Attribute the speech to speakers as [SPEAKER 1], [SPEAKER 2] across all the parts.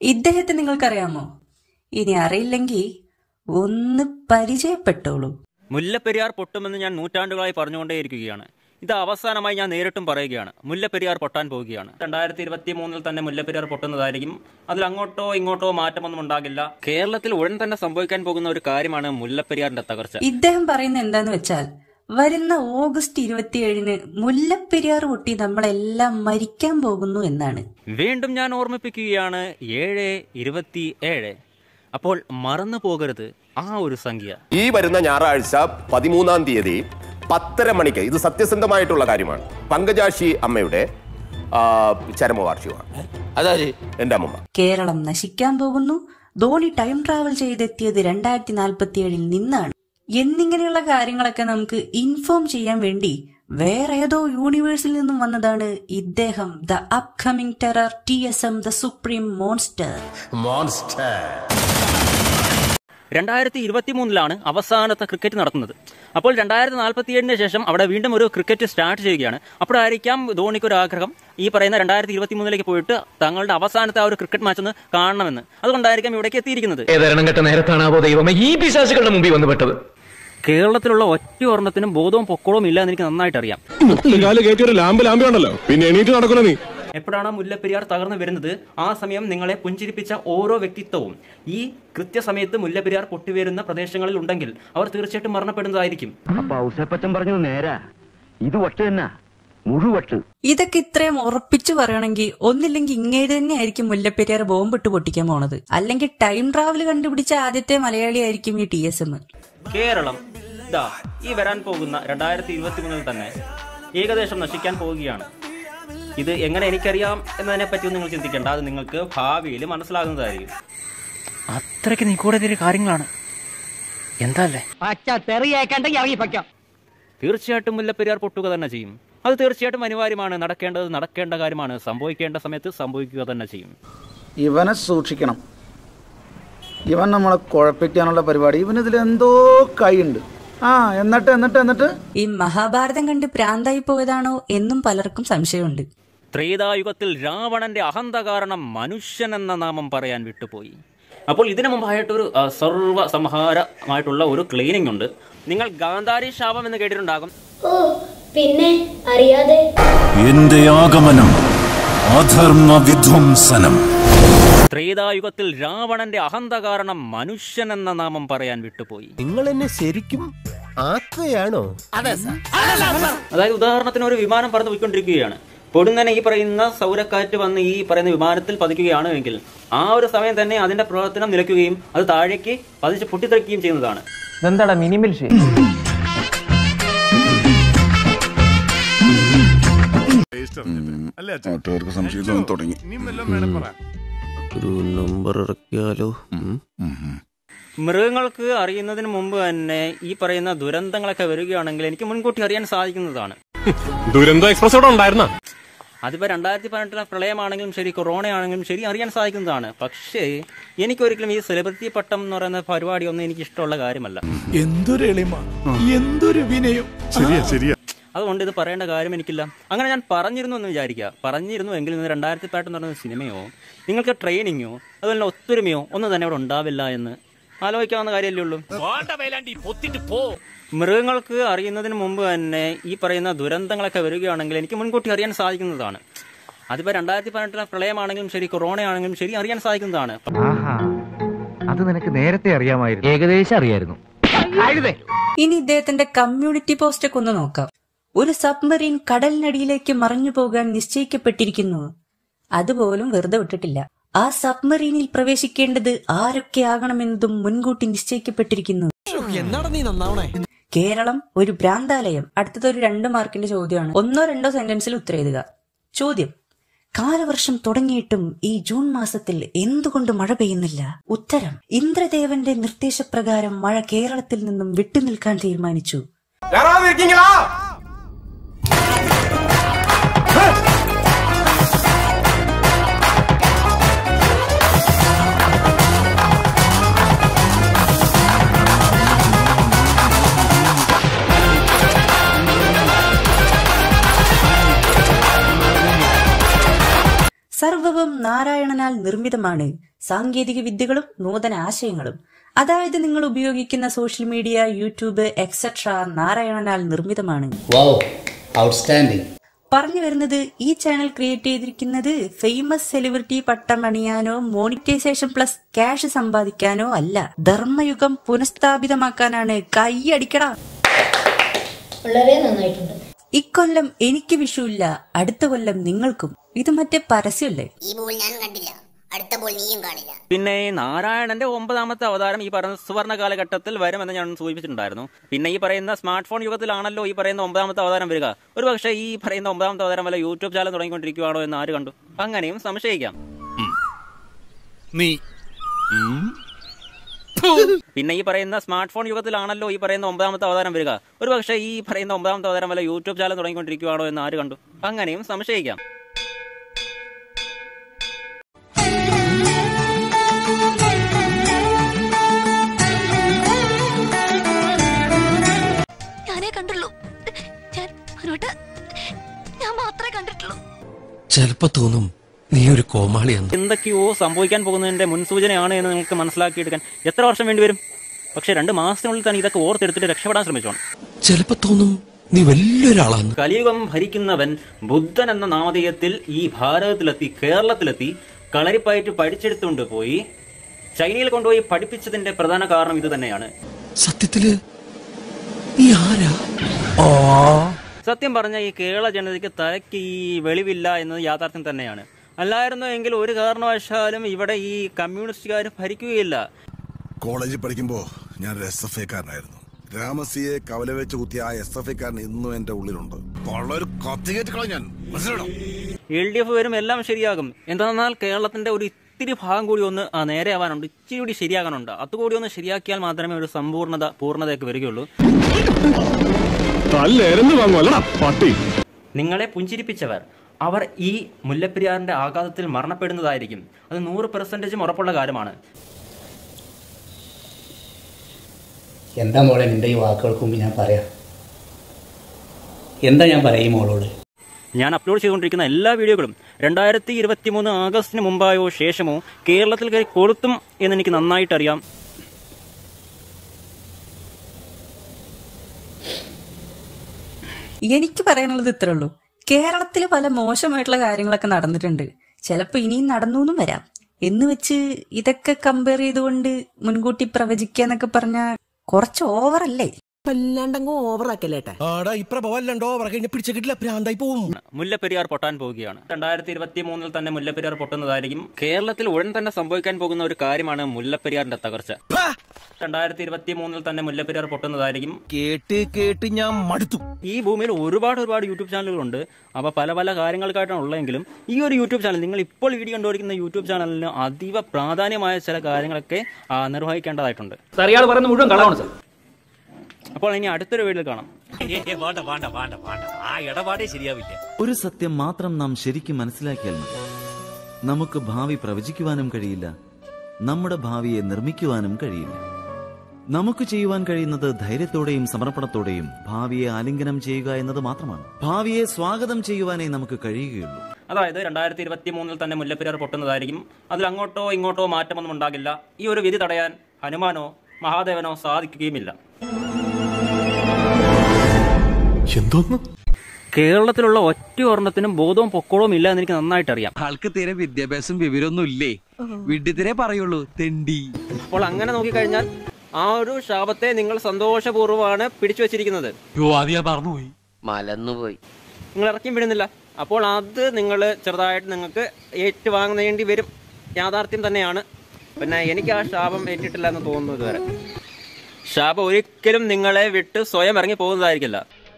[SPEAKER 1] ഇദ്ദേഹത്തെ നിങ്ങൾക്കറിയാമോ ഇനി അറിയില്ലെങ്കിൽ ഒന്ന് പരിചയപ്പെട്ടോളൂ
[SPEAKER 2] മുല്ലപ്പെരിയാർ പൊട്ടുമെന്ന് ഞാൻ നൂറ്റാണ്ടുകളായി പറഞ്ഞുകൊണ്ടേയിരിക്കുകയാണ് ഇത് അവസാനമായി ഞാൻ നേരിട്ടും പറയുകയാണ് മുല്ലപ്പെരിയാർ പൊട്ടാൻ പോവുകയാണ് രണ്ടായിരത്തി ഇരുപത്തി മൂന്നിൽ തന്നെ മുല്ലപ്പെരിയാർ പൊട്ടുന്നതായിരിക്കും അതിൽ അങ്ങോട്ടോ ഇങ്ങോട്ടോ മാറ്റമൊന്നും ഉണ്ടാകില്ല കേരളത്തിൽ ഉടൻ തന്നെ സംഭവിക്കാൻ പോകുന്ന ഒരു കാര്യമാണ് മുല്ലപ്പെരിയാറിന്റെ തകർച്ച
[SPEAKER 1] ഇദ്ദേഹം പറയുന്ന എന്താന്ന് വെച്ചാൽ വരുന്ന ഓഗസ്റ്റ് ഇരുപത്തിയേഴിന് മുല്ലപ്പെരിയാർ പൊട്ടി നമ്മളെല്ലാം മരിക്കാൻ പോകുന്നു എന്നാണ്
[SPEAKER 2] വീണ്ടും ഞാൻ ഓർമ്മിപ്പിക്കുകയാണ് ഏഴ് ഇരുപത്തി ഏഴ് അപ്പോൾ മറന്നു പോകരുത് ആ ഒരു സംഖ്യ
[SPEAKER 3] ഈ വരുന്ന ഞായറാഴ്ച പതിമൂന്നാം തീയതി പത്തര മണിക്ക് ഇത് സത്യസന്ധമായിട്ടുള്ള കാര്യമാണ് പങ്കജാക്ഷി അമ്മയുടെ ആ, ചരമവാർഷികമാണ്
[SPEAKER 4] അതായത്
[SPEAKER 3] എന്റെ അമ്മമ്മ
[SPEAKER 1] കേരളം നശിക്കാൻ പോകുന്നു ധോണി ടൈം ട്രാവൽ ചെയ്തെത്തിയത് രണ്ടായിരത്തി നാൽപ്പത്തിയേഴിൽ നിന്നാണ് എന്നിങ്ങനെയുള്ള കാര്യങ്ങളൊക്കെ നമുക്ക് ഇൻഫോം ചെയ്യാൻ വേണ്ടി വേറെ ഏതോ യൂണിവേഴ്സിൽ നിന്നും വന്നതാണ് ഇദ്ദേഹം the upcoming terror T S M the supreme monster
[SPEAKER 2] രണ്ടായിരത്തി ഇരുപത്തി മൂന്നിലാണ് അവസാനത്തെ ക്രിക്കറ്റ് നടത്തുന്നത് അപ്പോൾ രണ്ടായിരത്തി നാൽപ്പത്തി ഏഴിന് ശേഷം അവിടെ വീണ്ടും ഒരു ക്രിക്കറ്റ് സ്റ്റാർട്ട് ചെയ്യുകയാണ് അപ്പോഴായിരിക്കാം ധോണിക്ക് ഒരു ആഗ്രഹം ഈ പറയുന്ന രണ്ടായിരത്തി ഇരുപത്തി മൂന്നിലേക്ക് പോയിട്ട് തങ്ങളുടെ അവസാനത്തെ ആ ഒരു ക്രിക്കറ്റ് മാച്ച് ഒന്ന് കാണണമെന്ന് അതുകൊണ്ടായിരിക്കാം ഇവിടേക്ക് എത്തിയിരിക്കുന്നത്
[SPEAKER 5] ഏതരണം കെട്ട നേരത്താണാവോ ദൈവമേ ഈ പിശാചുകളുടെ മുമ്പിൽ വന്നു പെട്ടത്
[SPEAKER 2] കേരളത്തിലുള്ള ഒറ്റ ഒരെണ്ണത്തിനും ബോധവും പൊക്കോളവും ഇല്ല എന്ന് എനിക്ക് നന്നായിട്ട് അറിയാം
[SPEAKER 6] കാല് കയറ്റി ഒരു ലാമ്പ് ലാമ്പ് ഉണ്ടല്ലോ പിന്നെ എണീറ്റ് നടക്കണോ നീ
[SPEAKER 2] എപ്പോഴാണ് മുല്ലപ്പെരിയാർ തകർന്നു വരുന്നത് ആ സമയം നിങ്ങളെ പുഞ്ചിരിപ്പിച്ച ഓരോ വ്യക്തിത്വവും ഈ കൃത്യസമയത്ത് മുല്ലപ്പെരിയാർ പൊട്ടിവരുന്ന പ്രദേശങ്ങളിൽ ഉണ്ടെങ്കിൽ അവർ തീർച്ചയായിട്ടും മരണപ്പെടുന്നതായിരിക്കും
[SPEAKER 7] അപ്പൊ ഔസേപ്പച്ചൻ പറഞ്ഞത് നേരാ ഇത് വട്ട് തന്നെ മുഴുവട്ട്
[SPEAKER 1] ഇതൊക്കെ ഇത്രയും ഉറപ്പിച്ചു പറയണമെങ്കിൽ ഒന്നില്ലെങ്കിൽ ഇങ്ങേര് തന്നെ ആയിരിക്കും മുല്ലപ്പെരിയാർ ബോംബിട്ട് പൊട്ടിക്കാൻ പോണത് അല്ലെങ്കിൽ ടൈം ട്രാവൽ കണ്ടുപിടിച്ച ആദ്യത്തെ മലയാളി ആയിരിക്കും ഈ ടി എസ് എം
[SPEAKER 2] കേരളം ഇതാ ഈ വരാൻ പോകുന്ന രണ്ടായിരത്തി ഇരുപത്തി മൂന്നിൽ തന്നെ ഏകദേശം നശിക്കാൻ പോവുകയാണ് ഇത് എങ്ങനെ എനിക്കറിയാം എന്നതിനെ പറ്റി നിങ്ങൾ ചിന്തിക്കേണ്ട അത് നിങ്ങൾക്ക് ഭാവിയിൽ മനസ്സിലാകുന്നതായിരിക്കും അത്രയ്ക്ക് നിഗൂഢതയുടെ കാര്യങ്ങളാണ് എന്താ അല്ലേ
[SPEAKER 7] പച്ച തെറിയേക്കണ്ടെങ്കിൽ ഇറങ്ങി പയ്ക്കാം
[SPEAKER 2] തീർച്ചയായിട്ടും മുല്ലപ്പെരിയാർ പൊട്ടുക തന്നെ ചെയ്യും അത് തീർച്ചയായിട്ടും അനിവാര്യമാണ് നടക്കേണ്ടത് നടക്കേണ്ട കാര്യമാണ് സംഭവിക്കേണ്ട സമയത്ത് സംഭവിക്കുക തന്നെ ചെയ്യും
[SPEAKER 8] ഇവനെ സൂക്ഷിക്കണം ഇവൻ നമ്മളെ കുഴപ്പിക്കാനുള്ള പരിപാടി ഇവനിതിൽ എന്തോ കൈയുണ്ട് ആ എന്നിട്ട് എന്നിട്ട് എന്നിട്ട്
[SPEAKER 1] ഈ മഹാഭാരതം കണ്ട് പ്രാന്തായി പോയതാണോ എന്നും പലർക്കും സംശയമുണ്ട്
[SPEAKER 2] ത്രേതായുഗത്തിൽ രാവണന്റെ അഹന്ത കാരണം മനുഷ്യൻ എന്ന നാമം പറയാൻ വിട്ടുപോയി അപ്പോൾ ഇതിനു മുമ്പായിട്ടൊരു ആ, സർവ്വ സംഹാരമായിട്ടുള്ള ഒരു ക്ലീനിങ് ഉണ്ട് നിങ്ങൾ ഗാന്ധാരി ശാപം എന്ന് കേട്ടിട്ടുണ്ടാകും
[SPEAKER 9] ഓ പിന്നെ അറിയാതെ
[SPEAKER 10] എന്റെ ആഗമനം അധർമ്മ വിധ്വംസനം
[SPEAKER 2] ത്രേതായുഗത്തിൽ രാവണന്റെ അഹന്ത കാരണം മനുഷ്യൻ എന്ന നാമം പറയാൻ വിട്ടുപോയി
[SPEAKER 4] നിങ്ങൾ എന്നെ ശരിക്കും ആക്കുകയാണോ അതെ
[SPEAKER 2] അതായത് ഉദാഹരണത്തിന് ഒരു വിമാനം പറന്ന് പോയിക്കൊണ്ടിരിക്കുകയാണ് പൊടുന്നനെ ഈ പറയുന്ന സൗരക്കാറ്റ് വന്ന് ഈ പറയുന്ന വിമാനത്തിൽ പതിക്കുകയാണ് എങ്കിൽ ആ ഒരു സമയം തന്നെ അതിന്റെ പ്രവർത്തനം നിലയ്ക്കുകയും അത് താഴേക്ക് പതിച്ച് പൊട്ടിത്തെറിക്കുകയും ചെയ്യുന്നതാണ്
[SPEAKER 5] എന്താടാ മിനിമൽ
[SPEAKER 6] നാട്ടുകാർക്ക് സംശയം തോന്നി തുടങ്ങി
[SPEAKER 4] ഒരു നമ്പർ ഇറക്കിയാലോ
[SPEAKER 2] മൃഗങ്ങൾക്ക് അറിയുന്നതിന് മുമ്പ് തന്നെ ഈ പറയുന്ന ദുരന്തങ്ങളൊക്കെ വരികയാണെങ്കിൽ എനിക്ക് മുൻകൂട്ടി അറിയാൻ സാധിക്കുന്നതാണ്
[SPEAKER 6] ദുരന്തോ എക്സ്പ്രസ് ഇവിടെ ഉണ്ടായിരുന്ന
[SPEAKER 2] അതിപ്പോ രണ്ടായിരത്തി പതിനെട്ടിലെ പ്രളയമാണെങ്കിലും ശരി കൊറോണ ആണെങ്കിലും ശരി അറിയാൻ സാധിക്കുന്നതാണ് പക്ഷേ എനിക്കൊരിക്കലും ഈ സെലിബ്രിറ്റി പട്ടം എന്ന് പറയുന്ന പരിപാടി ഒന്നും എനിക്ക് ഇഷ്ടമുള്ള കാര്യമല്ല
[SPEAKER 6] എന്തൊരു എളിമ എന്തൊരു വിനയം ശരിയാ ശരിയാ
[SPEAKER 2] അതുകൊണ്ട് ഇത് പറയേണ്ട കാര്യം എനിക്കില്ല അങ്ങനെ ഞാൻ പറഞ്ഞിരുന്നു എന്ന് വിചാരിക്കുക പറഞ്ഞിരുന്നു എങ്കിൽ ഇന്ന് രണ്ടായിരത്തി പതിനെട്ട് എന്ന് പറയുന്ന സിനിമയോ നിങ്ങൾക്ക് ട്രെയിനിങ്ങോ അതുപോലെ ഒത്തൊരുമയോ ഒന്നും തന്നെ ഇവിടെ ഉണ്ടാവില്ല എന്ന് ആലോചിക്കാവുന്ന കാര്യമല്ലേ ഉള്ളൂ മൃഗങ്ങൾക്ക് അറിയുന്നതിന് മുമ്പ് തന്നെ ഈ പറയുന്ന ദുരന്തങ്ങളൊക്കെ വരികയാണെങ്കിൽ എനിക്ക് മുൻകൂട്ടി അറിയാൻ സാധിക്കുന്നതാണ് അതിപ്പോ രണ്ടായിരത്തി പതിനെട്ടിലെ പ്രളയമാണെങ്കിലും ശരി കൊറോണ ആണെങ്കിലും ശരി അറിയാൻ സാധിക്കുന്നതാണ്
[SPEAKER 5] അത് നിനക്ക് നേരത്തെ അറിയാമായിരുന്നു ഏകദേശം അറിയായിരുന്നു
[SPEAKER 1] ഇനി ഇദ്ദേഹത്തിന്റെ കമ്മ്യൂണിറ്റി പോസ്റ്റ് ഒക്കെ ഒന്ന് നോക്കാം ഒരു സബ്മറീൻ കടലിനടിയിലേക്ക് മറഞ്ഞു പോകാൻ നിശ്ചയിക്കപ്പെട്ടിരിക്കുന്നു അതുപോലും വെറുതെ വിട്ടിട്ടില്ല ആ സബ്മറീനിൽ പ്രവേശിക്കേണ്ടത് ആരൊക്കെ ആകണമെന്നതും മുൻകൂട്ടി നിശ്ചയിക്കപ്പെട്ടിരിക്കുന്നു
[SPEAKER 4] എന്നാടാ നീ നന്നാവണേ
[SPEAKER 1] കേരളം ഒരു ഭ്രാന്താലയം അടുത്തത് ഒരു രണ്ട് മാർക്കിന്റെ ചോദ്യമാണ് ഒന്നോ രണ്ടോ സെന്റൻസിൽ ഉത്തരം എഴുതുക ചോദ്യം കാലവർഷം തുടങ്ങിയിട്ടും ഈ ജൂൺ മാസത്തിൽ എന്തുകൊണ്ട് മഴ പെയ്യുന്നില്ല ഉത്തരം ഇന്ദ്രദേവന്റെ നിർദ്ദേശപ്രകാരം മഴ കേരളത്തിൽ നിന്നും വിട്ടുനിൽക്കാൻ തീരുമാനിച്ചു സർവവും നാരായണനാൽ നിർമ്മിതമാണ് സാങ്കേതിക വിദ്യകളും നൂതന ആശയങ്ങളും അതായത് നിങ്ങൾ ഉപയോഗിക്കുന്ന സോഷ്യൽ മീഡിയ യൂട്യൂബ് എക്സെട്ര നാരായണനാൽ നിർമ്മിതമാണ്
[SPEAKER 8] ഔട്ട്സ്റ്റാൻഡിങ്
[SPEAKER 1] പറഞ്ഞു വരുന്നത് ഈ ചാനൽ ക്രിയേറ്റ് ചെയ്തിരിക്കുന്നത് ഫേമസ് സെലിബ്രിറ്റി പട്ടം അണിയാനോ മോണിറ്റൈസേഷൻ പ്ലസ് ക്യാഷ് സമ്പാദിക്കാനോ അല്ല ധർമ്മയുഗം പുനഃസ്ഥാപിതമാക്കാനാണ് കൈയടിക്കട
[SPEAKER 9] വളരെ നന്നായിട്ടുണ്ട്
[SPEAKER 1] ഇക്കൊല്ലം എനിക്ക് വിഷുവില്ല അടുത്ത കൊല്ലം നിങ്ങൾക്കും ഇത് മറ്റേ പരസ്യമല്ലേ
[SPEAKER 11] ഈ ബോൾ ഞാൻ കണ്ടില്ല അടുത്ത ബോൾ നീയും കാണില്ല
[SPEAKER 2] പിന്നെ ഈ നാരായണന്റെ ഒമ്പതാമത്തെ അവതാരം ഈ പറയുന്ന സുവർണ കാലഘട്ടത്തിൽ വരുമെന്ന് ഞാൻ സൂചിപ്പിച്ചിട്ടുണ്ടായിരുന്നു പിന്നെ ഈ പറയുന്ന സ്മാർട്ട് ഫോൺ യുഗത്തിലാണല്ലോ ഈ പറയുന്ന ഒമ്പതാമത്തെ അവതാരം വരിക ഒരു പക്ഷേ ഈ പറയുന്ന ഒമ്പതാമത്തെ അവതാരം വല്ല യൂട്യൂബ് ചാനൽ തുടങ്ങിക്കൊണ്ടിരിക്കുകയാണോ എന്ന് ആര് കണ്ടു അങ്ങനെയും സംശയിക്കാം
[SPEAKER 10] നീ
[SPEAKER 2] പിന്നെ ഈ പറയുന്ന സ്മാർട്ട് ഫോൺ യുഗത്തിലാണല്ലോ ഈ പറയുന്ന ഒമ്പതാമത്തെ അവതാരം വരിക ഒരു പക്ഷേ ഈ പറയുന്ന ഒമ്പതാമത്തെ അവതാരം വല്ല യൂട്യൂബ് ചാനൽ തുടങ്ങിക്കൊണ്ടിരിക്കുകയാണോ എന്ന് ആര് കണ്ടു അങ്ങനെയും സംശയിക്കാം
[SPEAKER 11] ഞാനേ കണ്ടുള്ളൂ ഞാൻ മനോട്ട് ഞാൻ മാത്രമേ കണ്ടിട്ടുള്ളൂ
[SPEAKER 12] ചിലപ്പോ തോന്നും നീ ഒരു കോമാളിയെന്ന്
[SPEAKER 2] എന്തൊക്കെയോ സംഭവിക്കാൻ പോകുന്നതിന്റെ മുൻസൂചനയാണ് എന്ന് നിങ്ങൾക്ക് മനസ്സിലാക്കിയെടുക്കാൻ എത്ര വർഷം വേണ്ടിവരും പക്ഷെ രണ്ട് മാസത്തിനുള്ളിൽ തന്നെ ഇതൊക്കെ ഓർത്തെടുത്തിട്ട് രക്ഷപ്പെടാൻ ശ്രമിച്ചോണം
[SPEAKER 12] ചിലപ്പോ തോന്നും നീ വലിയൊരാളാന്ന്
[SPEAKER 2] കലിയുഗം ഭരിക്കുന്നവൻ ബുദ്ധൻ എന്ന നാമധേയത്തിൽ ഈ ഭാരതത്തിലെത്തി കേരളത്തിലെത്തി കളരിപ്പയറ്റ് പഠിച്ചെടുത്തുകൊണ്ട് പോയി ചൈനയിൽ കൊണ്ടുപോയി പഠിപ്പിച്ചതിന്റെ പ്രധാന കാരണം ഇത് തന്നെയാണ്
[SPEAKER 12] സത്യത്തില് നീ ആരാ ആ
[SPEAKER 2] സത്യം പറഞ്ഞ ഈ കേരള ജനതയ്ക്ക് തലയ്ക്ക് ഈ വെളിവില്ല എന്നത് യാഥാർത്ഥ്യം തന്നെയാണ് അല്ലായിരുന്നു എങ്കിൽ ഒരു കാരണവശാലും ഇവിടെ ഈ കമ്മ്യൂണിസ്റ്റുകാർ ഭരിക്കുകയില്ല
[SPEAKER 13] കോളേജിൽ പഠിക്കുമ്പോ ഞാൻ ഒരു എസ് എഫ് ഐക്കാരനായിരുന്നു രാമസിയെ കവല വെച്ച് കുത്തിയ ആ എസ് എഫ് ഐക്കാരൻ ഇന്നും എന്റെ ഉള്ളിലുണ്ട് വളരെ കത്തികേറ്റ് ഞാൻ മനസ്സിലാണോ
[SPEAKER 2] എൽ ഡി എഫ് വരും എല്ലാം ശരിയാകും എന്തെന്നാൽ കേരളത്തിന്റെ ഒരു ഇത്തിരി ഭാഗം കൂടി ഒന്ന് ആ, നേരെ ആവാനുണ്ട് ഇച്ചിരി കൂടി ശരിയാകാനുണ്ട് അതുകൂടി ഒന്ന് ശരിയാക്കിയാൽ മാത്രമേ ഒരു സമ്പൂർണ്ണത പൂർണ്ണതയൊക്കെ വരികയുള്ളൂ
[SPEAKER 6] പട്ടി
[SPEAKER 2] നിങ്ങളെ പുഞ്ചിരിപ്പിച്ചവർ അവർ ഈ മുല്ലപ്പെരിയാറിന്റെ ആഘാതത്തിൽ മരണപ്പെടുന്നതായിരിക്കും അത് നൂറ് പെർസെന്റേജും ഉറപ്പുള്ള കാര്യമാണ്
[SPEAKER 8] എന്താ മോളെ നിന്റെ ഈ വാക്കുകൾക്ക് മുമ്പ് ഞാൻ പറയാം എന്താ ഞാൻ പറയാം ഈ മോളോട്
[SPEAKER 2] ഞാൻ അപ്ലോഡ് ചെയ്തുകൊണ്ടിരിക്കുന്ന എല്ലാ വീഡിയോകളും രണ്ടായിരത്തി ഇരുപത്തി മൂന്ന് ആഗസ്റ്റിന് മുമ്പായോ ശേഷമോ കേരളത്തിൽ കയറി കൊളുത്തും എന്ന് എനിക്ക് നന്നായിട്ട് അറിയാം
[SPEAKER 1] എനിക്ക് പറയാനുള്ളത് ഇത്രേ ഉള്ളൂ കേരളത്തിൽ പല മോശമായിട്ടുള്ള കാര്യങ്ങളൊക്കെ നടന്നിട്ടുണ്ട് ചിലപ്പോ ഇനിയും നടന്നു എന്നും വരാം എന്ന് വെച്ച് ഇതൊക്കെ കമ്പയർ ചെയ്തുകൊണ്ട് മുൻകൂട്ടി പ്രവചിക്കുക എന്നൊക്കെ പറഞ്ഞ കുറച്ച് ഓവറല്ലേ
[SPEAKER 14] വല്ലാണ്ടങ്ങ് ഓവറാക്കല്ലേട്ടാ
[SPEAKER 12] ആടാ ഈ പ്രഭവം അല്ലാണ്ട് ഓവർ കഴിഞ്ഞ പിടിച്ച കിട്ടില്ല പ്രാന്തായി പോവും
[SPEAKER 2] മുല്ലപ്പെരിയാർ പൊട്ടാൻ പോവുകയാണ് രണ്ടായിരത്തി ഇരുപത്തി മൂന്നിൽ തന്നെ മുല്ലപ്പെരിയാർ പൊട്ടുന്നതായിരിക്കും കേരളത്തിൽ ഉടൻ തന്നെ സംഭവിക്കാൻ പോകുന്ന ഒരു കാര്യമാണ് മുല്ലപ്പെരിയാറിന്റെ തകർച്ച രണ്ടായിരത്തി ഇരുപത്തി മൂന്നിൽ തന്നെ മുല്ലപ്പെരിയാർ പൊട്ടുന്നതായിരിക്കും
[SPEAKER 4] കേട്ട് കേട്ട് ഞാൻ മടുത്തു
[SPEAKER 2] ഈ ഭൂമിയിൽ ഒരുപാട് ഒരുപാട് യൂട്യൂബ് ചാനലുകളുണ്ട് അവ പല പല കാര്യങ്ങൾക്കായിട്ടാണ് ഉള്ളതെങ്കിലും ഈ ഒരു യൂട്യൂബ് ചാനൽ നിങ്ങൾ ഇപ്പോൾ വീഡിയോ കണ്ടുപിടിക്കുന്ന യൂട്യൂബ് ചാനലിന് അതീവ പ്രാധാന്യമായ ചില കാര്യങ്ങളൊക്കെ ആ, നിർവഹിക്കേണ്ടതായിട്ടുണ്ട്
[SPEAKER 8] അറിയാതെ പറയുന്ന മുഴുവൻ കളവാണ് സാർ
[SPEAKER 2] അപ്പോൾ ഇനി അടുത്തൊരു വീഡിയോയിൽ കാണാം
[SPEAKER 10] വേണ്ട വേണ്ട വേണ്ട വേണ്ട ആ ഇടപാടേ ശരിയാവില്ല
[SPEAKER 15] ഒരു സത്യം മാത്രം നാം ശരിക്കും മനസ്സിലാക്കിയാൽ മതി നമുക്ക് ഭാവി പ്രവചിക്കുവാനും കഴിയില്ല നമ്മുടെ ഭാവിയെ നിർമ്മിക്കുവാനും കഴിയില്ല നമുക്ക് ചെയ്യുവാൻ കഴിയുന്നത് ധൈര്യത്തോടെയും സമർപ്പണത്തോടെയും ഭാവിയെ ആലിംഗനം ചെയ്യുക എന്നത് മാത്രമാണ് ഭാവിയെ സ്വാഗതം ചെയ്യുവാനേ നമുക്ക് കഴിയുകയുള്ളൂ
[SPEAKER 2] അതായത് രണ്ടായിരത്തി ഇരുപത്തി മൂന്നിൽ തന്നെ മുല്ലപ്പെരിയാർ പൊട്ടുന്നതായിരിക്കും അതിൽ അങ്ങോട്ടോ ഇങ്ങോട്ടോ മാറ്റമൊന്നും ഉണ്ടാകില്ല ഈ ഒരു വിധി തടയാൻ ഹനുമാനോ മഹാദേവനോ സാധിക്കുകയുമില്ല
[SPEAKER 6] എന്തോന്ന്
[SPEAKER 2] കേരളത്തിലുള്ള ഒറ്റ ഒരെണ്ണത്തിനും ബോധവും പൊക്കോളവും ഇല്ല എന്ന് എനിക്ക് നന്നായിട്ട് അറിയാം
[SPEAKER 16] ആൾക്ക് തീരെ വിദ്യാഭ്യാസം വിവരമൊന്നും ഇല്ലേ വിഡ്ഢിത്തിരെ പറയുള്ളൂ തെണ്ടി
[SPEAKER 2] അപ്പോൾ അങ്ങനെ നോക്കിക്കഴിഞ്ഞാൽ ആ ഒരു ശാപത്തെ നിങ്ങൾ സന്തോഷപൂർവ്വമാണ് പിടിച്ചു വെച്ചിരിക്കുന്നത്
[SPEAKER 16] മറന്നുപോയി
[SPEAKER 14] മലന്നുപോയി
[SPEAKER 2] നിങ്ങൾ ഇറക്കിയും വിടുന്നില്ല അപ്പോൾ അത് നിങ്ങൾ ചെറുതായിട്ട് നിങ്ങൾക്ക് ഏറ്റുവാങ്ങേണ്ടി വരും യാഥാർത്ഥ്യം തന്നെയാണ് പിന്നെ എനിക്ക് ആ ശാപം ഏറ്റിട്ടില്ല എന്ന് തോന്നുന്നു ഇതുവരെ ശാപം ഒരിക്കലും നിങ്ങളെ വിട്ട് സ്വയം ഇറങ്ങി പോകുന്നതായിരിക്കില്ല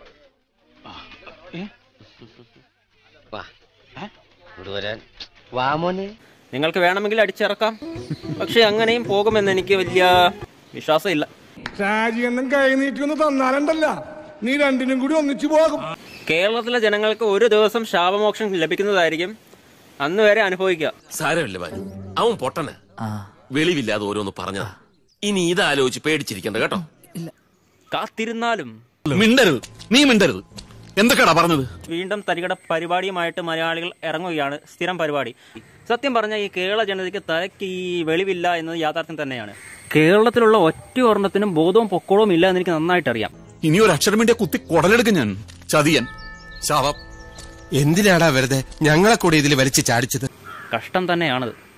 [SPEAKER 14] വരാൻ വാമോനെ
[SPEAKER 2] നിങ്ങൾക്ക് വേണമെങ്കിൽ അടിച്ചിറക്കാം പക്ഷെ അങ്ങനെയും പോകുമെന്ന് എനിക്ക് വലിയ വിശ്വാസമില്ല
[SPEAKER 6] രാജിയെന്നും കൈ നീട്ടിയൊന്ന് തന്നാലുണ്ടല്ല നീ രണ്ടിനും കൂടി ഒന്നിച്ചു പോകും
[SPEAKER 2] കേരളത്തിലെ ജനങ്ങൾക്ക് ഒരു ദിവസം ശാപമോക്ഷം ലഭിക്കുന്നതായിരിക്കും അന്ന് വരെ അനുഭവിക്കുക
[SPEAKER 17] സാരമില്ല ബാലു അവൻ പൊട്ടന് വെളിവില്ലാതെ ഓരോന്ന് പറഞ്ഞതാ ഇനി ഇതാലോചിച്ച് പേടിച്ചിരിക്കണ്ട കേട്ടോ
[SPEAKER 2] കാത്തിരുന്നാലും
[SPEAKER 17] മിണ്ടരുത് നീ മിണ്ടരുത് എന്തൊക്കെയാടാ പറഞ്ഞത്
[SPEAKER 2] വീണ്ടും തരികട പരിപാടിയുമായിട്ട് മലയാളികൾ ഇറങ്ങുകയാണ് സ്ഥിരം പരിപാടി സത്യം പറഞ്ഞ ഈ കേരള ജനതയ്ക്ക് തലയ്ക്ക് ഈ വെളിവില്ല എന്നത് യാഥാർത്ഥ്യം തന്നെയാണ് കേരളത്തിലുള്ള ഒറ്റ ഒരെണ്ണത്തിനും ബോധവും പൊക്കോളവും ഇല്ല എന്ന് എനിക്ക് നന്നായിട്ട് അറിയാം
[SPEAKER 17] ഇനി ഒരു അക്ഷരം വേണ്ടിയ കുത്തി കൊടലെടുക്കും ഞാൻ ചതിയൻ ശാപം
[SPEAKER 12] എന്തിനാടാ വെറുതെ ഞങ്ങളെ കൂടെ ഇതിൽ വലിച്ചു ചാടിച്ചത്
[SPEAKER 2] കഷ്ടം തന്നെയാണത്